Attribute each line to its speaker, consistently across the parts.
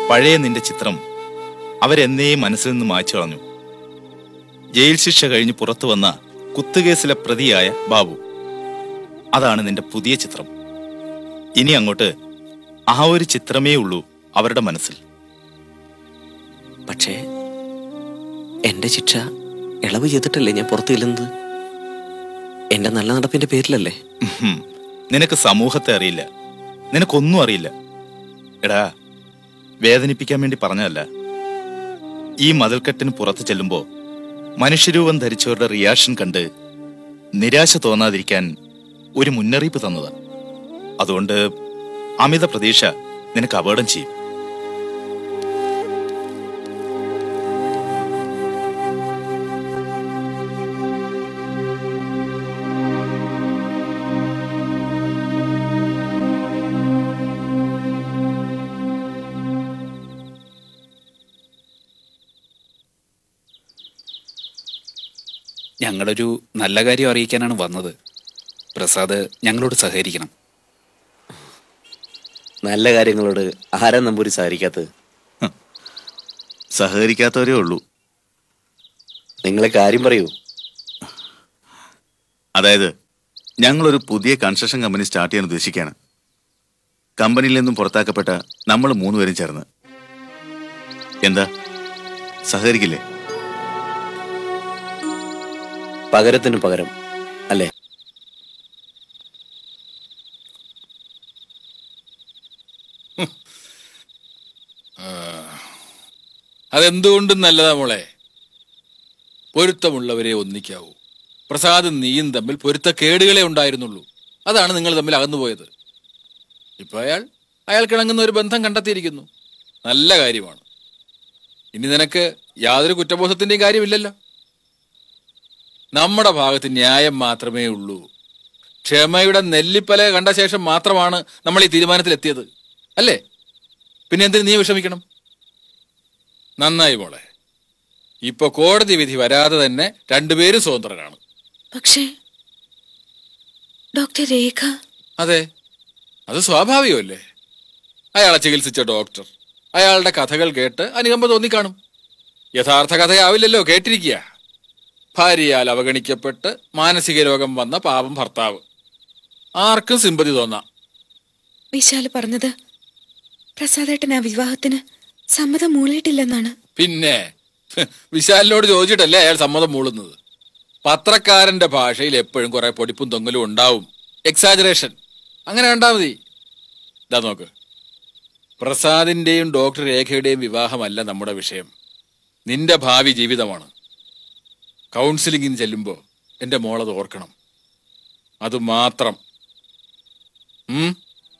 Speaker 1: പഴയ നിന്റെ ചിത്രം അവരെന്നേ മനസ്സിൽ നിന്ന് മായ്ച്ചു കളഞ്ഞു ജയിൽ ശിക്ഷ കഴിഞ്ഞ് പുറത്തു വന്ന കുത്തുകേസിലെ പ്രതിയായ ബാബു അതാണ് നിന്റെ പുതിയ ചിത്രം ഇനി അങ്ങോട്ട് ആ ഒരു ചിത്രമേ ഉള്ളൂ അവരുടെ മനസ്സിൽ
Speaker 2: പക്ഷേ എന്റെ ശിക്ഷ ഇളവ് ചെയ്തിട്ടല്ലേ ഞാൻ പുറത്തു ചെല്ലുന്നത് എന്റെ നല്ല നടപ്പിന്റെ പേരിലല്ലേ
Speaker 1: ഉഹും. നിനക്ക് സമൂഹത്തെ അറിയില്ല നിനക്കൊന്നും അറിയില്ല എടാ വേദനിപ്പിക്കാൻ വേണ്ടി പറഞ്ഞതല്ല ഈ മതിൽക്കെട്ടിന് പുറത്ത് ചെല്ലുമ്പോ മനുഷ്യരൂപം ധരിച്ചവരുടെ റിയാക്ഷൻ കണ്ട് നിരാശ തോന്നാതിരിക്കാൻ ഒരു മുന്നറിയിപ്പ് തന്നതാ അതുകൊണ്ട് അമിത പ്രതീക്ഷ നിനക്ക് അപകടം ചെയ്യും
Speaker 3: ഞങ്ങളൊരു നല്ല കാര്യം അറിയിക്കാനാണ് വന്നത് പ്രസാദ് ഞങ്ങളോട് സഹകരിക്കണം
Speaker 2: നല്ല കാര്യങ്ങളോട് ആരാ നമ്പൂരി സഹകരിക്കാത്തത്
Speaker 4: സഹകരിക്കാത്തവരേ ഉള്ളൂ
Speaker 2: നിങ്ങളെ കാര്യം പറയൂ
Speaker 4: അതായത് ഞങ്ങളൊരു പുതിയ കൺസ്ട്രക്ഷൻ കമ്പനി സ്റ്റാർട്ട് ചെയ്യാൻ ഉദ്ദേശിക്കുകയാണ് കമ്പനിയിൽ നിന്നും പുറത്താക്കപ്പെട്ട നമ്മൾ മൂന്നുപേരും ചേർന്ന് എന്താ സഹകരിക്കില്ലേ
Speaker 2: പകരത്തിന് പകരം അല്ലേ
Speaker 5: അതെന്തുകൊണ്ടും നല്ലതാ മോളെ പൊരുത്തമുള്ളവരെ ഒന്നിക്കാവൂ പ്രസാദും നീയും തമ്മിൽ പൊരുത്തക്കേടുകളെ ഉണ്ടായിരുന്നുള്ളൂ അതാണ് നിങ്ങൾ തമ്മിൽ അകന്നുപോയത് ഇപ്പൊ അയാൾ അയാൾക്കിണങ്ങുന്ന ഒരു ബന്ധം കണ്ടെത്തിയിരിക്കുന്നു നല്ല കാര്യമാണ് ഇനി നിനക്ക് യാതൊരു കുറ്റബോധത്തിന്റെയും കാര്യമില്ലല്ലോ നമ്മുടെ ഭാഗത്ത് ന്യായം മാത്രമേ ഉള്ളൂ ക്ഷമയുടെ നെല്ലിപ്പല കണ്ട ശേഷം മാത്രമാണ് നമ്മൾ ഈ തീരുമാനത്തിലെത്തിയത് അല്ലേ പിന്നെ എന്തിന് നീ വിഷമിക്കണം നന്നായി മോളെ ഇപ്പൊ കോടതി വിധി വരാതെ തന്നെ രണ്ടുപേരും സ്വതന്ത്രരാണ്
Speaker 6: പക്ഷേ ഡോക്ടർ രേഖ
Speaker 5: അതെ അത് സ്വാഭാവികമല്ലേ അയാളെ ചികിത്സിച്ച ഡോക്ടർ അയാളുടെ കഥകൾ കേട്ട് അനുകമ്പ തോന്നിക്കാണും യഥാർത്ഥ കഥയാവില്ലല്ലോ കേട്ടിരിക്കുക ഭാര്യയാൽ അവഗണിക്കപ്പെട്ട് മാനസിക രോഗം വന്ന പാപം ഭർത്താവ് ആർക്കും സിമ്പതി തോന്നാം
Speaker 6: വിശാല് പറഞ്ഞത് പ്രസാദേട്ടൻ ആ വിവാഹത്തിന് സമ്മതം മൂളിയിട്ടില്ലെന്നാണ്
Speaker 5: പിന്നെ വിശാലിനോട് ചോദിച്ചിട്ടല്ലേ അയാൾ സമ്മതം മൂളുന്നത് പത്രക്കാരന്റെ ഭാഷയിൽ എപ്പോഴും കുറെ പൊടിപ്പും തൊങ്ങലും ഉണ്ടാവും എക്സാജറേഷൻ അങ്ങനെ കണ്ടാ മതി ഇതാ നോക്ക് പ്രസാദിന്റെയും ഡോക്ടർ രേഖയുടെയും വിവാഹമല്ല നമ്മുടെ വിഷയം നിന്റെ ഭാവി ജീവിതമാണ് കൗൺസിലിംഗിന് ചെല്ലുമ്പോൾ എൻ്റെ മോളത് ഓർക്കണം അത് മാത്രം ഉം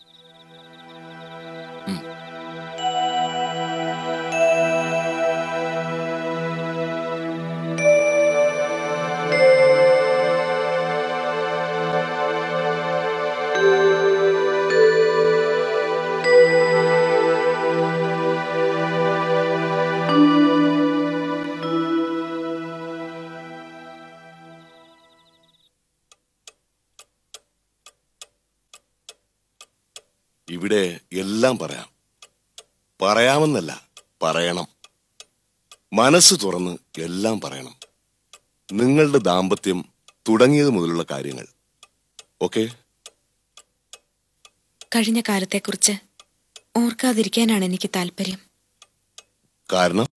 Speaker 7: ഇവിടെ എല്ലാം പറയാം പറയാമെന്നല്ല പറയണം മനസ്സ് തുറന്ന് എല്ലാം പറയണം നിങ്ങളുടെ ദാമ്പത്യം തുടങ്ങിയത് മുതലുള്ള കാര്യങ്ങൾ ഓക്കെ
Speaker 6: കഴിഞ്ഞ കാലത്തെക്കുറിച്ച് ഓർക്കാതിരിക്കാനാണ് എനിക്ക് താല്പര്യം
Speaker 7: കാരണം